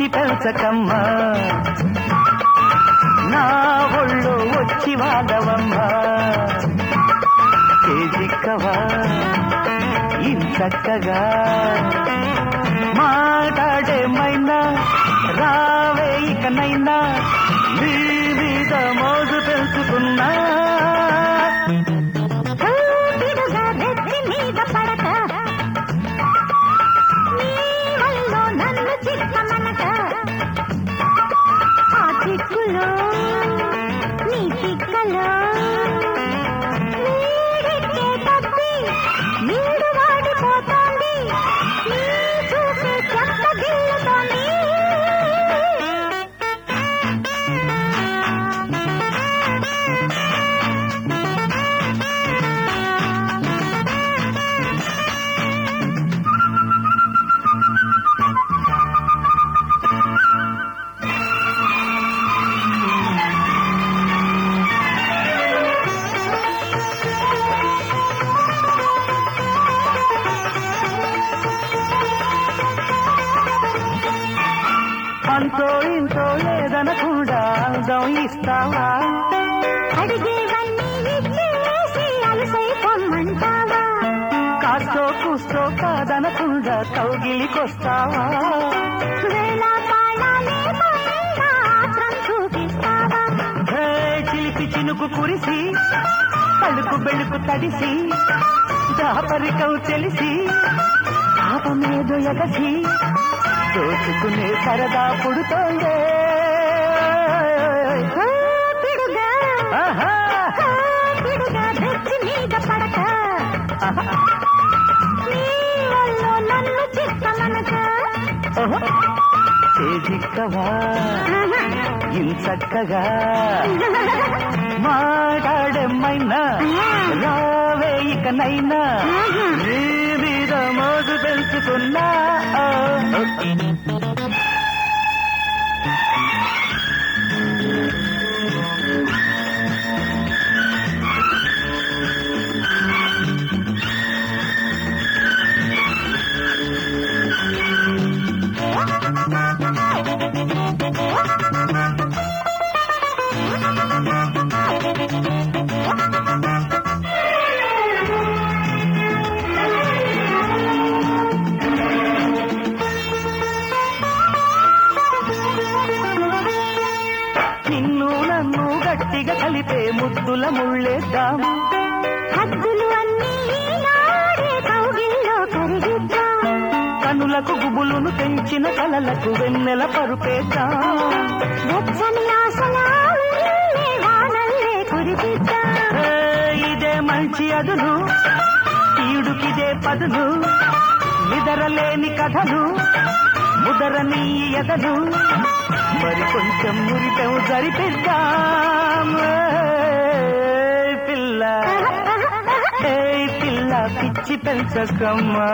పెంచకమ్మ నా ఒళ్ళు వచ్చి వాదవమ్మ చేజిక్కవా ఇంచక్కగా మాట్లాడేమైనా రావే ఇకనైనా నీ మీద మోజు తెలుసుకున్నా ఊపిరుగా రెత్తి మీద పడక నీ వల్లో నన్ను చిక్కమనక ఆ చిక్కులో నీ చిక్కలో నీడెక్కే తప్పి నీడు వాడిపోతోంది నీ చూసే చెత్త గిల్లుతోంది అంతో ఇంతో లేదనకుండా అందం ఇస్తావా అడిగేవన్నీ ఇచ్చేసి అలసై పొమ్మంటావా కాస్తో కూస్తో కాదనకుండా కౌగిలికొస్తావా వేళ పాడాలే పోయిందా ఆత్రం చూపిస్తావా హే, చిలిపి చినుకు కురిసి తలుపు బెళుకు తడిసి దాపరికం తెలిసి పాపమేదో ఎగసి దోచుకునే సరదా పుడుతోందే పిడుగా ఆహా! పిడుగా తెచ్చి మీద పడక ఆహా! నీ వల్ల నన్ను చిత్తమనక ఓహో! చేజిక్కవా ఇంచక్కగా మాట్లాడమైనా రావే ఇకనైనా నీ మీద మోజు పెంచుకున్నా నిన్ను నన్ను గట్టిగా కలిపే ముద్దుల ముళ్ళేద్దాం హద్దులు అన్నీ ఈనాడే కౌగిల్లో కరిగిద్దాం కనులకు గుబులును పెంచిన కలలకు వెన్నెల పరుపేద్దాం వెచ్చని ఆశల ఉయ్యాలే వానల్లే కురిపిద్దాం ఏ, ఇదే మంచి అదును ఈడుకిదే పదును నిదరలేని కథలు ముదరని ఎదలు మరి కొంచెం మురిపెం జరిపిద్దాం ఏ పిల్ల ఏ పిల్ల పిచ్చి పెంచకమ్మా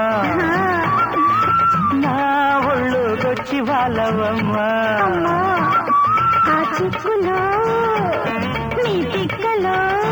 నా ఒళ్ళుకొచ్చి వాళ్ళవమ్మా అమ్మా, ఆ చిక్కులో నీ తిక్కలో